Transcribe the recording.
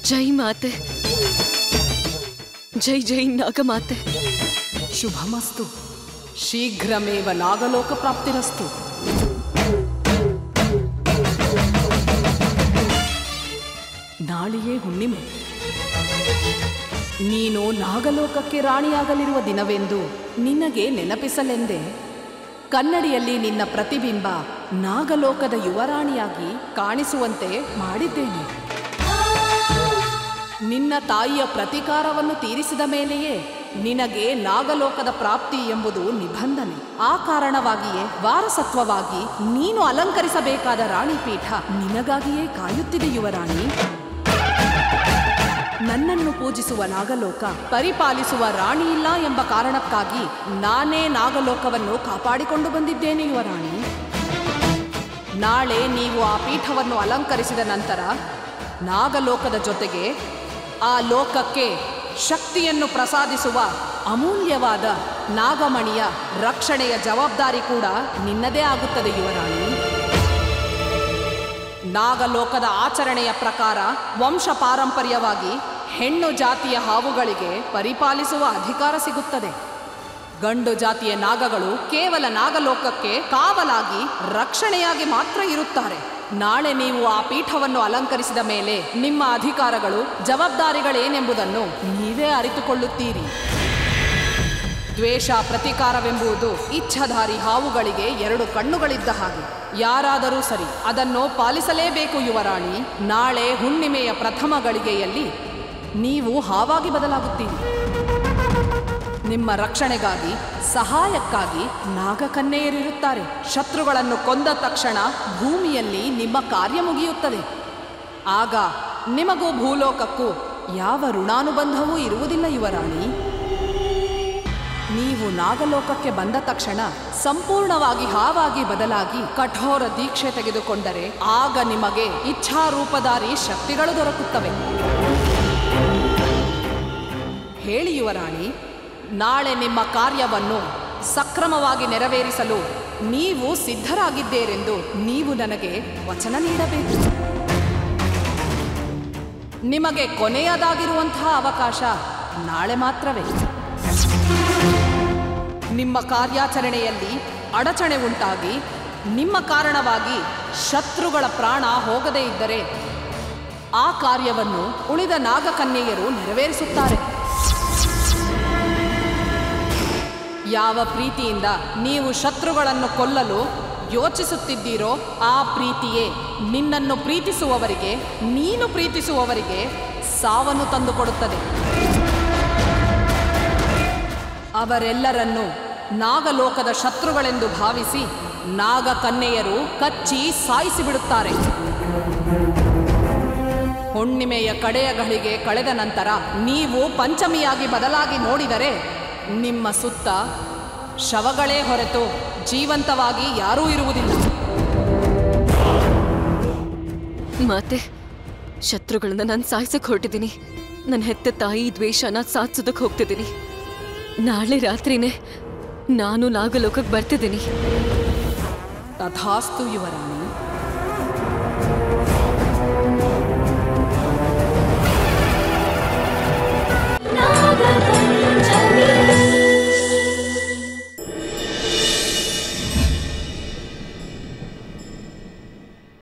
ಜೈ ಮಾತೆ ಜೈ ಜೈ ನಾಗಮಾತೆ ಶುಭಮಸ್ತು ಶೀಘ್ರಮೇವ ನಾಗಲೋಕ ಪ್ರಾಪ್ತಿರಸ್ತು ನಾಳೆಯೇ ಹುಣ್ಣಿಮೆ ನೀನು ನಾಗಲೋಕಕ್ಕೆ ರಾಣಿಯಾಗಲಿರುವ ದಿನವೆಂದು ನಿನಗೆ ನೆನಪಿಸಲೆಂದೇ ಕನ್ನಡಿಯಲ್ಲಿ ನಿನ್ನ ಪ್ರತಿಬಿಂಬ ನಾಗಲೋಕದ ಯುವರಾಣಿಯಾಗಿ ಕಾಣಿಸುವಂತೆ ಮಾಡಿದ್ದೇನೆ ನಿನ್ನ ತಾಯಿಯ ಪ್ರತೀಕಾರವನ್ನು ತೀರಿಸಿದ ಮೇಲೆಯೇ ನಿನಗೆ ನಾಗಲೋಕದ ಪ್ರಾಪ್ತಿ ಎಂಬುದು ನಿಬಂಧನೆ ಆ ಕಾರಣವಾಗಿಯೇ ವಾರಸತ್ವವಾಗಿ ನೀನು ಅಲಂಕರಿಸಬೇಕಾದ ರಾಣಿಪೀಠ ನಿನಗಾಗಿಯೇ ಕಾಯುತ್ತಿದೆ ಯುವರಾಣಿ ನನ್ನನ್ನು ಪೂಜಿಸುವ ನಾಗಲೋಕ ಪರಿಪಾಲಿಸುವ ರಾಣಿ ಇಲ್ಲ ಎಂಬ ಕಾರಣಕ್ಕಾಗಿ ನಾನೇ ನಾಗಲೋಕವನ್ನು ಕಾಪಾಡಿಕೊಂಡು ಬಂದಿದ್ದೇನೆ ಯುವರಾಣಿ ನಾಳೆ ನೀವು ಆ ಪೀಠವನ್ನು ಅಲಂಕರಿಸಿದ ನಂತರ ನಾಗಲೋಕದ ಜೊತೆಗೆ ಆ ಲೋಕಕ್ಕೆ ಶಕ್ತಿಯನ್ನು ಪ್ರಸಾದಿಸುವ ಅಮೂಲ್ಯವಾದ ನಾಗಮಣಿಯ ರಕ್ಷಣೆಯ ಜವಾಬ್ದಾರಿ ಕೂಡ ನಿನ್ನದೇ ಆಗುತ್ತದೆ ಯುವರಾಣಿ ನಾಗಲೋಕದ ಆಚರಣೆಯ ಪ್ರಕಾರ ವಂಶ ಪಾರಂಪರ್ಯವಾಗಿ ಹೆಣ್ಣು ಜಾತಿಯ ಹಾವುಗಳಿಗೆ ಪರಿಪಾಲಿಸುವ ಅಧಿಕಾರ ಸಿಗುತ್ತದೆ ಗಂಡು ಜಾತಿಯ ನಾಗಗಳು ಕೇವಲ ನಾಗಲೋಕಕ್ಕೆ ಕಾವಲಾಗಿ ರಕ್ಷಣೆಯಾಗಿ ಮಾತ್ರ ಇರುತ್ತಾರೆ ನಾಳೆ ನೀವು ಆ ಪೀಠವನ್ನು ಅಲಂಕರಿಸಿದ ಮೇಲೆ ನಿಮ್ಮ ಅಧಿಕಾರಗಳು ಜವಾಬ್ದಾರಿಗಳೇನೆಂಬುದನ್ನು ನೀವೇ ಅರಿತುಕೊಳ್ಳುತ್ತೀರಿ ದ್ವೇಷ ಪ್ರತೀಕಾರವೆಂಬುದು ಇಚ್ಛಾಧಾರಿ ಹಾವುಗಳಿಗೆ ಎರಡು ಕಣ್ಣುಗಳಿದ್ದ ಹಾಗೆ ಯಾರಾದರೂ ಸರಿ ಅದನ್ನು ಪಾಲಿಸಲೇಬೇಕು ಯುವರಾಣಿ ನಾಳೆ ಹುಣ್ಣಿಮೆಯ ಪ್ರಥಮ ಗಳಿಗೆಯಲ್ಲಿ ನೀವು ಹಾವಾಗಿ ಬದಲಾಗುತ್ತೀರಿ ನಿಮ್ಮ ರಕ್ಷಣೆಗಾಗಿ ಸಹಾಯಕ್ಕಾಗಿ ನಾಗಕನ್ಯೆಯರಿರುತ್ತಾರೆ ಶತ್ರುಗಳನ್ನು ಕೊಂದ ತಕ್ಷಣ ಭೂಮಿಯಲ್ಲಿ ನಿಮ್ಮ ಕಾರ್ಯ ಮುಗಿಯುತ್ತದೆ ಆಗ ನಿಮಗೂ ಭೂಲೋಕಕ್ಕೂ ಯಾವ ಋಣಾನುಬಂಧವೂ ಇರುವುದಿಲ್ಲ ಯುವರಾಣಿ ನೀವು ನಾಗಲೋಕಕ್ಕೆ ಬಂದ ತಕ್ಷಣ ಸಂಪೂರ್ಣವಾಗಿ ಹಾವಾಗಿ ಬದಲಾಗಿ ಕಠೋರ ದೀಕ್ಷೆ ತೆಗೆದುಕೊಂಡರೆ ಆಗ ನಿಮಗೆ ಇಚ್ಛಾರೂಪಧಾರಿ ಶಕ್ತಿಗಳು ದೊರಕುತ್ತವೆ ಹೇಳಿ ಯುವರಾಣಿ ನಾಳೆ ನಿಮ್ಮ ಕಾರ್ಯವನ್ನು ಸಕ್ರಮವಾಗಿ ನೆರವೇರಿಸಲು ನೀವು ಸಿದ್ಧರಾಗಿದ್ದೀರೆಂದು ನೀವು ನನಗೆ ವಚನ ನೀಡಬೇಕು ನಿಮಗೆ ಕೊನೆಯದಾಗಿರುವಂತಹ ಅವಕಾಶ ನಾಳೆ ಮಾತ್ರವೇ ನಿಮ್ಮ ಕಾರ್ಯಾಚರಣೆಯಲ್ಲಿ ಅಡಚಣೆ ಉಂಟಾಗಿ ನಿಮ್ಮ ಕಾರಣವಾಗಿ ಶತ್ರುಗಳ ಪ್ರಾಣ ಹೋಗದೇ ಇದ್ದರೆ ಆ ಕಾರ್ಯವನ್ನು ಉಳಿದ ನಾಗಕನ್ಯೆಯರು ನೆರವೇರಿಸುತ್ತಾರೆ ಯಾವ ಪ್ರೀತಿಯಿಂದ ನೀವು ಶತ್ರುಗಳನ್ನು ಕೊಲ್ಲಲು ಯೋಚಿಸುತ್ತಿದ್ದೀರೋ ಆ ಪ್ರೀತಿಯೇ ನಿನ್ನನ್ನು ಪ್ರೀತಿಸುವವರಿಗೆ ನೀನು ಪ್ರೀತಿಸುವವರಿಗೆ ಸಾವನ್ನು ತಂದುಕೊಡುತ್ತದೆ ಅವರೆಲ್ಲರನ್ನೂ ನಾಗಲೋಕದ ಶತ್ರುಗಳೆಂದು ಭಾವಿಸಿ ನಾಗಕನ್ಯೆಯರು ಕಚ್ಚಿ ಸಾಯಿಸಿಬಿಡುತ್ತಾರೆ ಹುಣ್ಣಿಮೆಯ ಕಡೆಯ ಗಳಿಗೆ ಕಳೆದ ನಂತರ ನೀವು ಪಂಚಮಿಯಾಗಿ ಬದಲಾಗಿ ನೋಡಿದರೆ ನಿಮ್ಮ ಸುತ್ತ ಶವಗಳೇ ಹೊರತು ಜೀವಂತವಾಗಿ ಯಾರೂ ಇರುವುದಿಲ್ಲ ಮಾತೆ ಶತ್ರುಗಳನ್ನ ನಾನು ಸಾಯ್ಸಕ್ ಹೊರಟಿದ್ದೀನಿ ನನ್ನ ಹೆತ್ತ ತಾಯಿ ದ್ವೇಷನ ಸಾಧಿಸೋದಕ್ಕೆ ಹೋಗ್ತಿದ್ದೀನಿ ನಾಳೆ ರಾತ್ರಿನೇ ನಾನು ನಾಗಲೋಕಕ್ಕೆ ಬರ್ತಿದ್ದೀನಿ ತಥಾಸ್ತು ಯುವರಾಣಿ